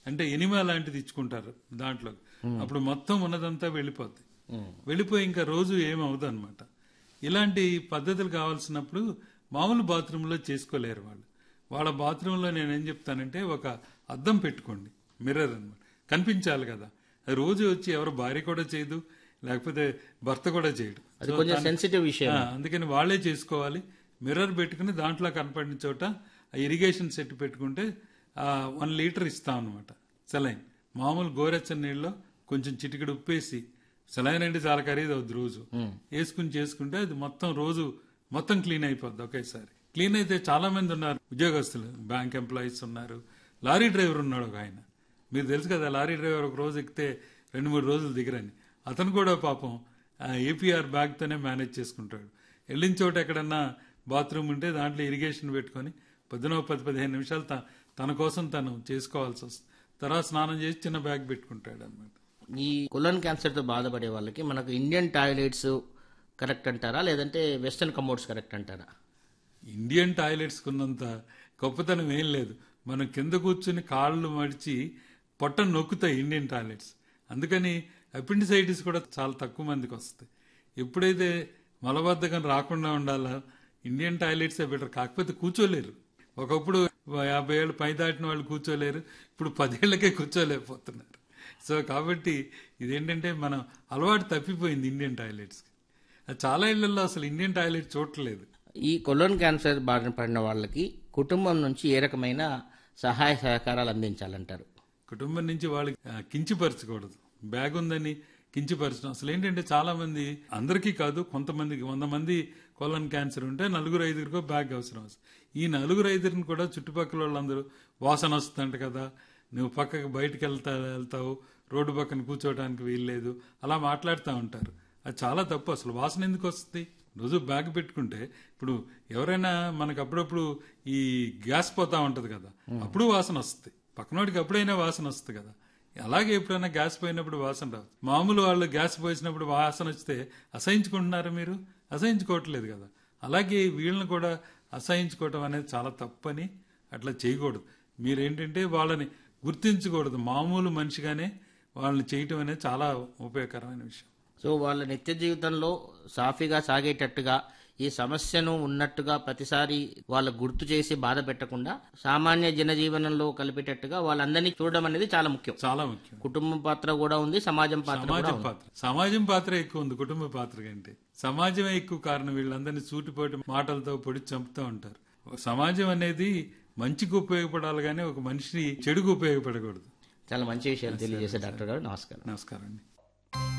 అంటే ఎనిమా లాంటిది ఇచ్చుకుంటారు దాంట్లో అప్పుడు మొత్తం ఉన్నదంతా వెళ్ళిపోద్ది వెళ్ళిపోయి ఇంకా రోజు ఏమవుదు అనమాట ఇలాంటి పద్ధతులు కావాల్సినప్పుడు మామూలు బాత్రూంలో చేసుకోలేరు వాళ్ళు వాళ్ళ బాత్రూంలో నేనేం చెప్తానంటే ఒక అద్దం పెట్టుకోండి మిర్రర్ అన్నమాట కనిపించాలి కదా అది రోజు వచ్చి ఎవరు భార్య కూడా చేయదు లేకపోతే భర్త కూడా చేయడు అది కొంచెం సెన్సిటివ్ విషయం ఆ, అందుకని వాళ్ళే చేసుకోవాలి మిర్రర్ పెట్టుకుని దాంట్లో కనపడిన చోట ఆ ఇరిగేషన్ సెట్ పెట్టుకుంటే వన్ లీటర్ ఇస్తాం అనమాట సెలైన్ మామూలు గోరెచ్చని నీళ్ళలో కొంచెం చిటికెడు ఉప్పేసి సెలైన్ అంటే చాలా ఖరీదు అవుద్ది రోజు వేసుకుని చేసుకుంటే అది మొత్తం రోజు మొత్తం క్లీన్ అయిపోద్ది ఒకేసారి క్లీన్ అయితే చాలా మంది ఉన్నారు ఉద్యోగస్తులు బ్యాంక్ ఎంప్లాయీస్ ఉన్నారు లారీ డ్రైవర్ ఉన్నాడు ఒక ఆయన మీరు తెలుసు కదా లారీ డ్రైవర్ ఒక రోజు ఎక్కితే రెండు మూడు రోజులు దిగరని అతను కూడా పాపం ఏపీఆర్ బ్యాగ్తోనే మేనేజ్ చేసుకుంటాడు వెళ్ళిన చోట ఎక్కడన్నా బాత్రూమ్ ఉంటే దాంట్లో ఇరిగేషన్ పెట్టుకొని పొద్దున ఓ పది పదిహేను నిమిషాలు త- తన కోసం తను చేసుకోవాల్సి వస్తుంది తర్వాత స్నానం చేసి చిన్న బ్యాగ్ పెట్టుకుంటాడు అనమాట ఈ కొలన్ క్యాన్సర్ తో బాధపడే వాళ్ళకి మనకు ఇండియన్ టాయిలెట్స్ కరెక్ట్ అంటారా లేదంటే వెస్టర్న్ కమోడ్స్ కరెక్ట్ అంటారా ఇండియన్ టాయిలెట్స్ కున్నంత గొప్పతనం ఏం లేదు మనం కింద కూర్చుని కాళ్ళు మడిచి పొట్టను నొక్కుతాయి ఇండియన్ టాయిలెట్స్ అందుకని అపెండిసైటిస్ కూడా చాలా తక్కువ మందికి వస్తాయి ఎప్పుడైతే మలబద్ధకం రాకుండా ఉండాలో ఇండియన్ టాయిలెట్సే బెటర్ కాకపోతే కూర్చోలేరు ఒకప్పుడు యాభై ఏళ్ళు పై దాటిన వాళ్ళు కూర్చోలేరు ఇప్పుడు పదేళ్లకే కూర్చోలేకపోతున్నారు సో కాబట్టి ఇదేంటంటే మనం అలవాటు తప్పిపోయింది ఇండియన్ టాయిలెట్స్కి అది చాలా ఇళ్లలో అసలు ఇండియన్ టాయిలెట్ చూడట్లేదు ఈ కొలన్ క్యాన్సర్ బారిన పడిన వాళ్ళకి కుటుంబం నుంచి ఏ రకమైన సహాయ సహకారాలు అందించాలంటారు కుటుంబం నుంచి వాళ్ళకి ఆ, కించపరచకూడదు బ్యాగ్ ఉందని కించపరచడం అసలు ఏంటంటే చాలా మంది అందరికీ కాదు కొంతమందికి వంద మంది కొలన్ క్యాన్సర్ ఉంటే నలుగురు ఐదుగురికో బ్యాగ్ అవసరం వస్తుంది ఈ నలుగురు ఐదుగురిని కూడా చుట్టుపక్కల వాళ్ళందరూ వాసన వస్తుందంట కదా నువ్వు పక్కకు బయటకు వెళ్తా వెళ్తావు రోడ్డు పక్కన కూర్చోవడానికి వీల్లేదు అలా మాట్లాడుతూ ఉంటారు అది చాలా తప్పు అసలు వాసన ఎందుకు వస్తుంది రోజు బ్యాగ్ పెట్టుకుంటే ఇప్పుడు ఎవరైనా మనకు అప్పుడప్పుడు ఈ గ్యాస్ పోతా ఉంటది కదా అప్పుడు వాసన వస్తుంది పక్కనోడికి అప్పుడైనా వాసన వస్తుంది కదా అలాగే ఎప్పుడైనా గ్యాస్ పోయినప్పుడు వాసన రాదు మామూలు వాళ్ళు గ్యాస్ పోసినప్పుడు వాసన వస్తే అసహించుకుంటున్నారు మీరు అసహించుకోవట్లేదు కదా అలాగే వీళ్ళని కూడా అసహించుకోవటం అనేది చాలా తప్పని అట్లా చేయకూడదు మీరేంటంటే వాళ్ళని గుర్తించకూడదు మామూలు మనిషిగానే వాళ్ళని చేయటం అనేది చాలా ఉపయోగకరమైన విషయం సో వాళ్ళ నిత్య జీవితంలో సాఫీగా సాగేటట్టుగా ఈ సమస్యను ఉన్నట్టుగా ప్రతిసారి వాళ్ళ గుర్తు చేసి బాధ పెట్టకుండా సామాన్య జనజీవనంలో కలిపేటట్టుగా వాళ్ళందరినీ చూడడం అనేది చాలా ముఖ్యం చాలా ముఖ్యం కుటుంబం పాత్ర కూడా ఉంది సమాజం పాత్ర కూడా సమాజం ఉంది పాత్ర సమాజం పాత్ర ఎక్కువ ఉంది కుటుంబ పాత్ర కంటే సమాజమే ఎక్కువ కారణం వీళ్ళందరినీ సూటిపోటి మాటలతో పొడి చంపుతూ ఉంటారు సమాజం అనేది మంచికి ఉపయోగపడాలి కానీ ఒక మనిషి చెడుకు ఉపయోగపడకూడదు చాలా మంచి విషయాలు తెలియజేసే డాక్టర్ గారు నమస్కారం నమస్కారం అండి